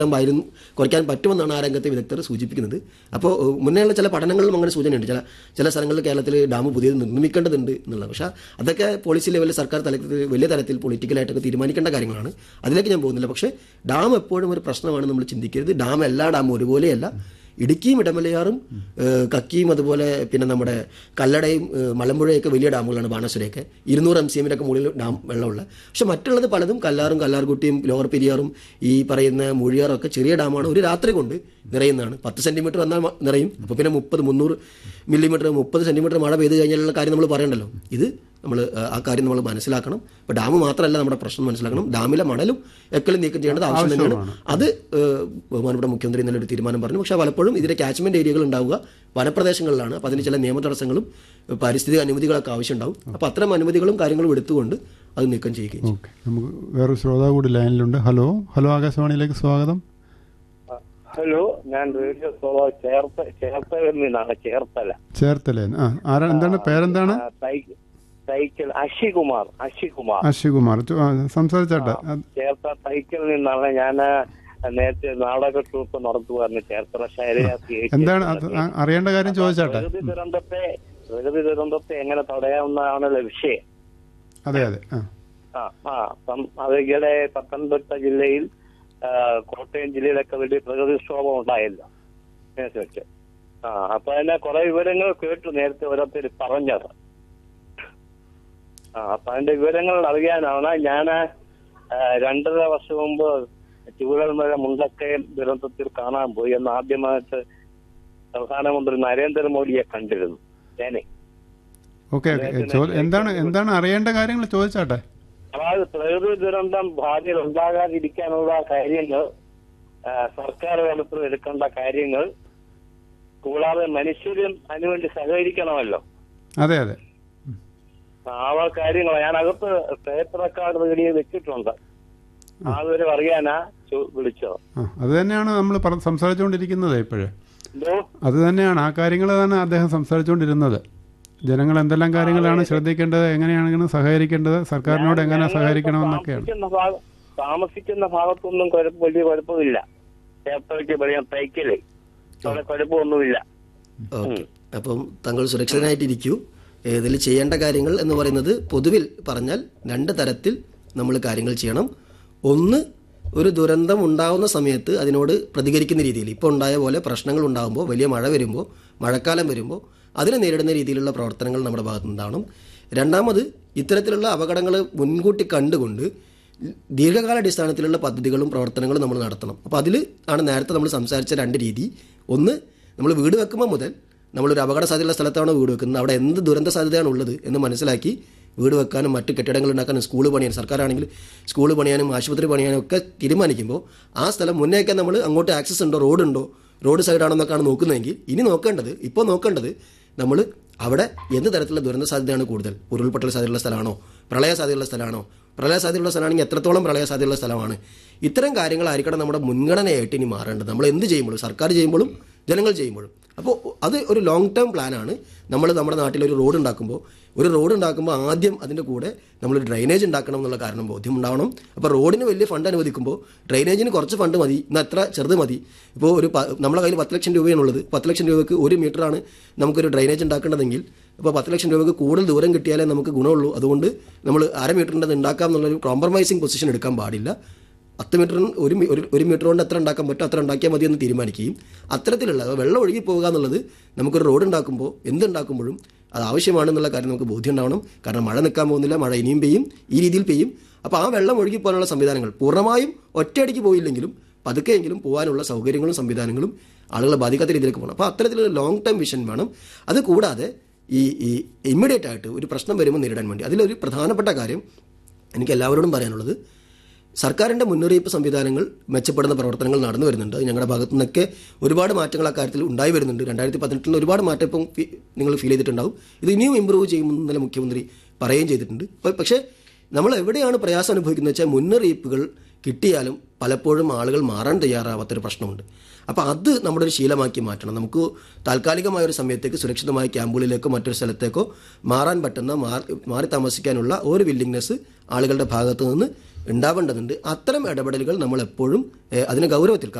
ആയിരുന്നു കുറയ്ക്കാൻ പറ്റുമെന്നാണ് ആ രംഗത്തെ വിദഗ്ധർ സൂചിപ്പിക്കുന്നത് അപ്പോൾ ഏഹ്, മുന്നേയുള്ള ചില പഠനങ്ങളിലും അങ്ങനെ സൂചനയുണ്ട് ചില ചില സ്ഥലങ്ങളിൽ കേരളത്തിൽ ഡാം പുതിയത് നിർമ്മിക്കേണ്ടതുണ്ട് എന്നുള്ളത് പക്ഷേ അതൊക്കെ പോളിസി ലെവലിൽ സർക്കാർ തലത്തിൽ വലിയ തലത്തിൽ പൊളിറ്റിക്കലായിട്ടൊക്കെ തീരുമാനിക്കേണ്ട കാര്യങ്ങളാണ് അതിലേക്ക് ഞാൻ പോകുന്നില്ല പക്ഷേ ഡാം എപ്പോഴും ഒരു പ്രശ്നമാണ് നമ്മൾ ചിന്തിക്കരുത് ഡാം എല്ലാ ഡാമും ഒരുപോലെയല്ല ഇടുക്കിയും ഇടമലയാറും ഏഹ്, കക്കിയും അതുപോലെ പിന്നെ നമ്മുടെ കല്ലടയും ഏഹ്, മലമ്പുഴയൊക്കെ വലിയ ഡാമുകളാണ് ബാണാസുരയൊക്കെ ഇരുന്നൂറ് എം സി എമ്മിനൊക്കെ മുകളിൽ ഡാം വെള്ളമുള്ള പക്ഷെ മറ്റുള്ളത് പലതും കല്ലാറും കല്ലാർകുട്ടിയും ലോവർ പെരിയാറും ഈ പറയുന്ന മൂഴിയാറും ഒക്കെ ചെറിയ ഡാമാണ് ഒരു രാത്രി കൊണ്ട് നിറയുന്നതാണ് പത്ത് സെന്റിമീറ്റർ വന്നാൽ മ- നിറയും അപ്പോൾ പിന്നെ മുപ്പത് മുന്നൂറ് മില്ലിമീറ്റർ മുപ്പത് സെന്റിമീറ്റർ മഴ പെയ്ത് കഴിഞ്ഞാലുള്ള കാര്യം നമ്മൾ പറയണ്ടല്ലോ ഇത് നമ്മൾ ആ കാര്യം നമ്മൾ മനസ്സിലാക്കണം ഇപ്പോൾ ഡാം മാത്രമല്ല നമ്മുടെ പ്രശ്നം മനസ്സിലാക്കണം ഡാമിലെ മണലും എക്കലും നീക്കം ചെയ്യേണ്ടത് ആവശ്യം തന്നെയാണ് അത് ഏഹ്, ബഹുമാനപ്പെട്ട മുഖ്യമന്ത്രി ഇന്നലെ ഒരു തീരുമാനം പറഞ്ഞു പക്ഷേ പലപ്പോഴും ഇതിന്റെ കാച്ച്മെന്റ് ഏരിയകൾ ഉണ്ടാവുക വനപ്രദേശങ്ങളിലാണ് അപ്പോൾ അതിന് ചില നിയമ തടസ്സങ്ങളും ഏഹ്, പാരിസ്ഥിതിക അനുമതികളൊക്കെ ആവശ്യമുണ്ടാവും അപ്പോൾ അത്തരം അനുമതികളും കാര്യങ്ങളും എടുത്തുകൊണ്ട് അത് നീക്കം ചെയ്യുകയും ചെയ്യും. ഓക്കെ നമുക്ക് വേറൊരു ശ്രോതാവ് കൂടി ലൈനിലുണ്ട് ഹലോ ഹലോ ആകാശവാണിയിലേക്ക് സ്വാഗതം ഹലോ ഞാൻ റേഡിയോ സോളോ ചേർത്ത ചേർത്തലയിൽ നിന്നാണ് ചേർത്തല ചേർത്തലേ ആ ആരാ എന്താണ് പേരെന്താണ് ആ, സൈ- സൈക്കിൾ അഷികുമാർ അഷികുമാർ അശ്വികുമാർ ചോ- ആ, സംസാരിച്ചാട്ടെ അത് ചേർത്ത സൈക്കിളിൽ നിന്നാണ് ഞാൻ നേരത്തെ നാടക ട്രൂപ്പ് നടത്തുമായിരുന്നു ചേർത്തല ശൈലജാസി എന്താണ് അത് ആ, അറിയേണ്ട കാര്യം ചോദിച്ചാട്ടെ പ്രകൃതി ദുരന്തത്തെ പ്രകൃതി ദുരന്തത്തെ എങ്ങനെ തടയാവുന്നതാണല്ലോ വിഷയം അതെ അതെ ആ ആ ആ സം- അത് ഈയിടെ പത്തനംതിട്ട ജില്ലയിൽ ആ, കോട്ടയം ജില്ലയിലൊക്കെ വലിയ പ്രകൃതിക്ഷോഭം ഉണ്ടായല്ലോ വെച്ച് ആ അപ്പൊ അതിനെ കുറെ വിവരങ്ങൾ കേട്ടു നേരത്തെ ഓരോരുത്തർ പറഞ്ഞത് ആ അപ്പൊ അതിന്റെ വിവരങ്ങൾ അറിയാനാണ് ഞാൻ രണ്ടര വർഷം മുമ്പ് ചൂഴൽമഴ മുണ്ടക്കയം ദുരന്തത്തിൽ കാണാൻ പോയി എന്ന് ആദ്യമായിട്ട് പ്രധാനമന്ത്രി നരേന്ദ്രമോദിയെ കണ്ടിരുന്നു ഞാനേ ഓക്കെ ഓക്കെ ചോ- എന്താണ് എന്താണ് അറിയേണ്ട കാര്യങ്ങൾ ചോദിച്ചാട്ടെ അതായത് പ്രകൃതി ദുരന്തം ഭാവിയിൽ ഉണ്ടാകാതിരിക്കാനുള്ള കാര്യങ്ങൾ ആ, സർക്കാർ തലത്തിൽ എടുക്കേണ്ട കാര്യങ്ങൾ കൂടാതെ മനുഷ്യരും അതിനുവേണ്ടി സഹകരിക്കണമല്ലോ അതെ അതെ ആ വക കാര്യങ്ങൾ ഞാൻ അകത്ത് പേപ്പർ റെക്കോർഡ് റേഡിയോ വെച്ചിട്ടുണ്ട് അതൊരു അറിയാനാ ചോ- വിളിച്ചത് ആ അത് തന്നെയാണ് നമ്മൾ പറ- സംസാരിച്ചുകൊണ്ടിരിക്കുന്നത് ഇപ്പോഴേ എന്തോ അത് തന്നെയാണ് ആ കാര്യങ്ങൾ തന്നെ അദ്ദേഹം സംസാരിച്ചുകൊണ്ടിരുന്നത് ജനങ്ങൾ എന്തെല്ലാം കാര്യങ്ങളാണ് ശ്രദ്ധിക്കേണ്ടത് എങ്ങനെയാണ് സഹകരിക്കേണ്ടത് സർക്കാരിനോട് എങ്ങനെ ഞങ്ങൾ സഹകരിക്കണമെന്നൊക്കെയാണ് താമസിക്കുന്ന ഭാഗ- താമസിക്കുന്ന ഭാഗത്തൊന്നും കുഴപ്പം വലിയ കുഴപ്പമില്ല ചേർത്തലയ്ക്ക് പറയാം തൈക്കല് അവിടെ കുഴപ്പമൊന്നുമില്ല ഓക്കെ അപ്പം താങ്കൾ സുരക്ഷിതനായിട്ടിരിക്കൂ ഇതിൽ ചെയ്യേണ്ട കാര്യങ്ങൾ എന്ന് പറയുന്നത് പൊതുവിൽ പറഞ്ഞാൽ രണ്ട് തരത്തിൽ നമ്മൾ കാര്യങ്ങൾ ചെയ്യണം ഒന്ന് ഒരു ദുരന്തം ഉണ്ടാവുന്ന സമയത്ത് അതിനോട് പ്രതികരിക്കുന്ന രീതിയിൽ ഇപ്പോൾ ഉണ്ടായ പോലെ പ്രശ്നങ്ങൾ ഉണ്ടാകുമ്പോൾ വലിയ മഴ വരുമ്പോൾ മഴക്കാലം വരുമ്പോൾ അതിനെ നേരിടുന്ന രീതിയിലുള്ള പ്രവർത്തനങ്ങൾ നമ്മുടെ ഭാഗത്തു നിന്നുണ്ടാവണം രണ്ടാമത് ഇത്തരത്തിലുള്ള അപകടങ്ങൾ മുൻകൂട്ടി കണ്ടുകൊണ്ട് ദീർഘകാലാടിസ്ഥാനത്തിലുള്ള പദ്ധതികളും പ്രവർത്തനങ്ങളും നമ്മൾ നടത്തണം അപ്പോൾ അതിൽ ആണ് നേരത്തെ നമ്മൾ സംസാരിച്ച രണ്ട് രീതി ഒന്ന് നമ്മൾ വീട് വെക്കുമ്പോൾ മുതൽ നമ്മളൊരു അപകട സാധ്യതയുള്ള സ്ഥലത്താണോ വീട് വെക്കുന്നത് അവിടെ എന്ത് ദുരന്ത സാധ്യതയാണ് ഉള്ളത് എന്ന് മനസ്സിലാക്കി വീട് വെക്കാനും മറ്റ് കെട്ടിടങ്ങൾ ഉണ്ടാക്കാനും സ്കൂൾ പണിയാനും സർക്കാരാണെങ്കിൽ സ്കൂൾ പണിയാനും ആശുപത്രി പണിയാനും ഒക്കെ തീരുമാനിക്കുമ്പോൾ ആ സ്ഥലം മുന്നേയൊക്കെ നമ്മൾ അങ്ങോട്ട് ആക്സസ് ഉണ്ടോ റോഡുണ്ടോ റോഡ് സൈഡാണെന്നൊക്കെയാണ് നോക്കുന്നതെങ്കിൽ ഇനി നോക്കേണ്ടത് ഇപ്പോൾ നോക്കേണ്ടത് നമ്മൾ അവിടെ എന്ത് തരത്തിലുള്ള ദുരന്ത സാധ്യതയാണ് കൂടുതൽ ഉരുൾപൊട്ടൽ സാധ്യതയുള്ള സ്ഥലമാണോ പ്രളയ സാധ്യതയുള്ള സ്ഥലമാണോ പ്രളയ സാധ്യതയുള്ള സ്ഥലമാണെങ്കിൽ എത്രത്തോളം പ്രളയ സാധ്യതയുള്ള സ്ഥലമാണ് ഇത്തരം കാര്യങ്ങളായിരിക്കണം നമ്മുടെ മുൻഗണനയായിട്ട് ഇനി മാറേണ്ടത് നമ്മൾ എന്ത് ചെയ്യുമ്പോഴും സർക്കാർ ചെയ്യുമ്പോഴും ജനങ്ങൾ ചെയ്യുമ്പോഴും അപ്പോൾ അത് ഒരു ലോങ് ടേം പ്ലാനാണ് നമ്മൾ നമ്മുടെ നാട്ടിൽ ഒരു റോഡ് ഉണ്ടാക്കുമ്പോൾ ഒരു റോഡ് ഉണ്ടാക്കുമ്പോൾ ആദ്യം അതിൻ്റെ കൂടെ നമ്മളൊരു ഡ്രൈനേജ് ഉണ്ടാക്കണം എന്നുള്ള കാരണം ബോധ്യം ഉണ്ടാവണം അപ്പോൾ റോഡിന് വലിയ ഫണ്ട് അനുവദിക്കുമ്പോൾ ഡ്രൈനേജിന് കുറച്ച് ഫണ്ട് മതി എന്നാൽ എത്ര ചെറുത് മതി ഇപ്പോൾ ഒരു പ- നമ്മുടെ കയ്യിൽ പത്ത് ലക്ഷം രൂപയാണുള്ളത് പത്ത് ലക്ഷം രൂപയ്ക്ക് ഒരു മീറ്ററാണ് നമുക്കൊരു ഡ്രൈനേജ് ഉണ്ടാക്കേണ്ടതെങ്കിൽ അപ്പോൾ പത്ത് ലക്ഷം രൂപയ്ക്ക് കൂടുതൽ ദൂരം കിട്ടിയാലേ നമുക്ക് ഗുണമുള്ളൂ അതുകൊണ്ട് നമ്മൾ അര മീറ്ററിൻ്റെ അത് ഉണ്ടാക്കാം എന്നുള്ളൊരു കോംപ്രമൈസിങ് പൊസിഷൻ എടുക്കാൻ പാടില്ല പത്ത് മീറ്ററിന് ഒരു മീ- ഒരു ഒരു മീറ്റർ കൊണ്ട് എത്ര ഉണ്ടാക്കാൻ പറ്റും അത്ര ഉണ്ടാക്കിയാൽ മതി എന്ന് തീരുമാനിക്കുകയും അത്തരത്തിലുള്ള അത് വെള്ളം ഒഴുകി പോകുക എന്നുള്ളത് നമുക്കൊരു റോഡ് ഉണ്ടാക്കുമ്പോൾ എന്തുണ്ടാക്കുമ്പോഴും അത് ആവശ്യമാണെന്നുള്ള കാര്യം നമുക്ക് ബോധ്യം ഉണ്ടാവണം കാരണം മഴ നിൽക്കാൻ പോകുന്നില്ല മഴ ഇനിയും പെയ്യും ഈ രീതിയിൽ പെയ്യും അപ്പോൾ ആ വെള്ളം ഒഴുകി പോകാനുള്ള സംവിധാനങ്ങൾ പൂർണ്ണമായും ഒറ്റയടിക്ക് പോയില്ലെങ്കിലും പതുക്കെയെങ്കിലും പോകാനുള്ള സൗകര്യങ്ങളും സംവിധാനങ്ങളും ആളുകളെ ബാധിക്കാത്ത രീതിയിലേക്ക് പോകണം അപ്പോൾ അത്തരത്തിലുള്ള ലോങ് ടൈം വിഷൻ വേണം അത് കൂടാതെ ഈ ഈ ഇമ്മീഡിയറ്റ് ആയിട്ട് ഒരു പ്രശ്നം വരുമ്പോൾ നേരിടാൻ വേണ്ടി അതിലൊരു പ്രധാനപ്പെട്ട കാര്യം എനിക്ക് എല്ലാവരോടും പറയാനുള്ളത് സർക്കാരിൻ്റെ മുന്നറിയിപ്പ് സംവിധാനങ്ങൾ മെച്ചപ്പെടുന്ന പ്രവർത്തനങ്ങൾ നടന്നു വരുന്നുണ്ട് ഞങ്ങളുടെ ഭാഗത്തു നിന്നൊക്കെ ഒരുപാട് മാറ്റങ്ങൾ ആ കാര്യത്തിൽ ഉണ്ടായി വരുന്നുണ്ട് രണ്ടായിരത്തി പതിനെട്ടിൽ ഒരുപാട് മാറ്റം ഇപ്പം ഫി- നിങ്ങൾ ഫീൽ ചെയ്തിട്ടുണ്ടാവും ഇത് ഇനിയും ഇമ്പ്രൂവ് ചെയ്യുമെന്ന് ഇന്നലെ മുഖ്യമന്ത്രി പറയുകയും ചെയ്തിട്ടുണ്ട് അപ്പോൾ പക്ഷേ നമ്മൾ എവിടെയാണ് പ്രയാസം അനുഭവിക്കുന്നത് വെച്ചാൽ മുന്നറിയിപ്പുകൾ കിട്ടിയാലും പലപ്പോഴും ആളുകൾ മാറാൻ തയ്യാറാവാത്തൊരു പ്രശ്നമുണ്ട് അപ്പോൾ അത് നമ്മുടെ ഒരു ശീലമാക്കി മാറ്റണം നമുക്ക് താൽക്കാലികമായ ഒരു സമയത്തേക്ക് സുരക്ഷിതമായ ക്യാമ്പുകളിലേക്കോ മറ്റൊരു സ്ഥലത്തേക്കോ മാറാൻ പറ്റുന്ന മാറി മാറി താമസിക്കാനുള്ള ഒരു വില്ലിങ്നെസ് ആളുകളുടെ ഭാഗത്തു നിന്ന് ഉണ്ടാവേണ്ടതുണ്ട് അത്തരം ഇടപെടലുകൾ നമ്മൾ എപ്പോഴും ഏഹ്, അതിനെ ഗൗരവത്തിൽ